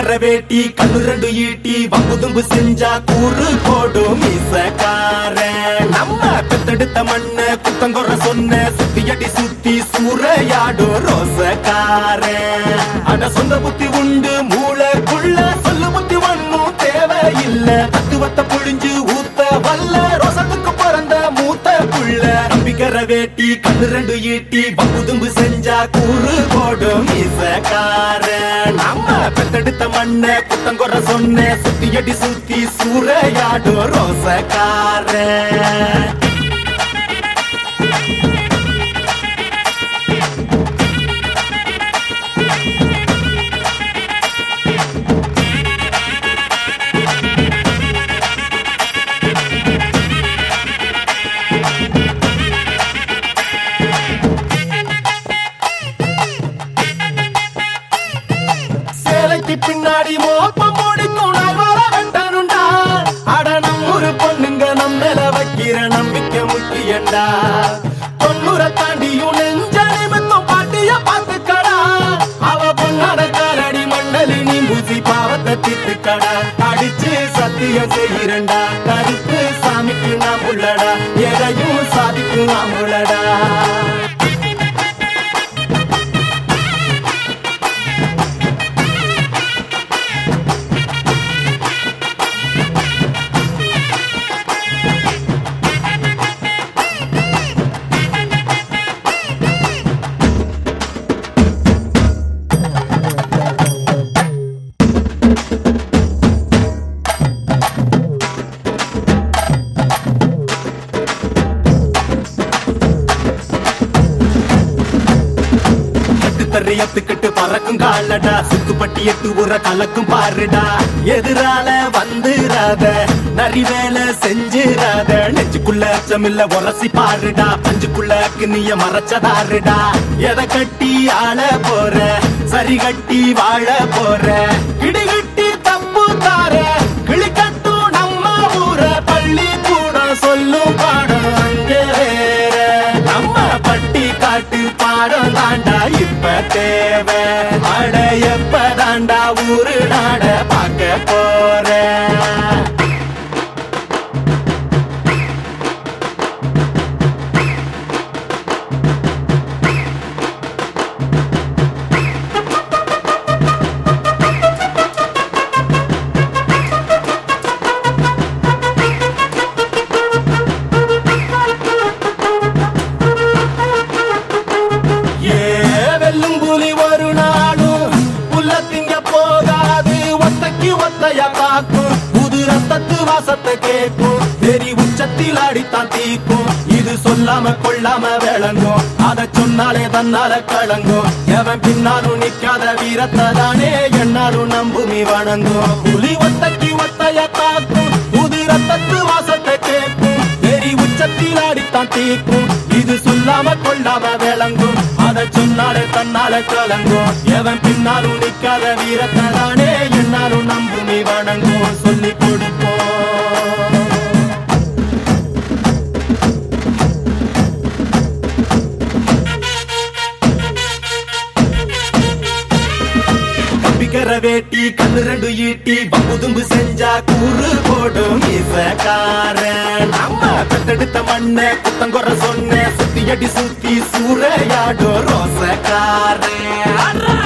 கம்பிக்கர வேட்டி கண்ணு ரெண்டு ஈட்டி வம்புதும்பு செஞ்சா கூறு போடும் மீசக்காரன் நம்ம பெத்தெடுத்த மண்ண குத்தங்கொற சொன்ன சுத்தி அடி சுத்தி சூறையாடும் ரோசக்காரன் அட சொந்த புத்தி உண்டு மூளைக்குள்ள சொல்லு புத்தி ஒண்ணும் தேவையில்ல தத்துவத்தை புழிஞ்சு ஊத்த வல்ல ரோசத்துக்கு பிறந்த மூத்த புள்ள நம்பிக்கர வேட்டி கண்ணு ரெண்டு ஈட்டி வம்புதும்பு செஞ்சா கூறு போடும் மீசக்காரன் நம்ம பெத்தெடுத்த மண்ண குத்தங்கொற சொன்ன சுத்தி அடி சுத்தி சூறையாடும் ரோசக்காரன் சேலைக்கு பின்னாடி மோப்பம் முடிக்கும் நான் வர வெட்டனுண்டா அட நம்ம ஒரு பொண்ணுங்க நம்ம மேல வைக்கிற நம்பிக்கை முக்கியண்டா தொண்ணூற தாண்டியும் நெஞ்ச நிமித்தம் பாட்டிய பார்த்துக்கடா அவ பொண்ணாட காலடி மண்டலி நீ பூசி பாவத்தை தீர்த்துக்கடா அடிச்சு சத்தியம் செய்கிறண்டா கருப்பு சாமிக்கு நாம் உள்ளடா எதையும் சாதிக்கும் நாம் உள்ளடா கட்டு தரையத்துக்கிட்டு பறக்கும் காலடா சுத்துப்பட்டி எட்டு உர கலக்கும் பாருடா எதிரால வந்துராத நரி வேலை செஞ்சிராத நெஞ்சுக்குள்ள அச்சமில்ல உரசி பாருடா பஞ்சுக்குள்ள கிண்ணிய மறைச்சதாருடா எதை கட்டி ஆள போற சரி கட்டி வாழ போற இடிகட்டி தப்பு தார கிளிக்கட்டும் நம்ம ஊர பள்ளி கூட சொல்லும் பாடம் அங்கே வேற நம்ம பட்டி காட்டு பாடம் தாண்டா இப்ப தேவை அட எப்ப தாண்டா ஊரு நாட பார்க்க போற ஏ வெல்லும் புலி ஒரு நாளும் புல்ல திங்க போகாது ஒத்தைக்கு ஒத்தைய காக்கும் புது ரத்தத்து வாசத்தை கேட்கும் தெரி உச்சத்தில் அடித்தான் தீக்கும் இது சொல்லாம கொள்ளாம விளங்கும் அத சொன்னாலே தன்னால கலங்கும் எவன் பின்னாலும் நிக்காத வீரத்தை தானே என்னாலும் நம்புமி வணங்கும் புலி ஒத்தைக்கு ஒத்தைய காக்கும் புது ரத்தத்து வாசத்தை கேட்கும் தெரி உச்சத்தில் அடித்தான் தீக்கும் இது சொல்லாம கொள்ளாம விளங்கும் அத சொன்னாலே தன்னால கலங்கும் எவன் பின்னாலும் நிக்காத வீரத்தை தானே என்னாலும் நம்புமி வணங்கும் சொல்லி கொடுப்போம் கம்பிக்கர வேட்டி கண்ணு ரெண்டு ஈட்டி பம்புதும்பு செஞ்சா கூறு போடும் மீசக்காரன் நம்ம பெத்தெடுத்த மண்ண குத்தங்கொற சொன்ன சுத்தி அடி சுத்தி சூறையாடும் ரோசக்காரன்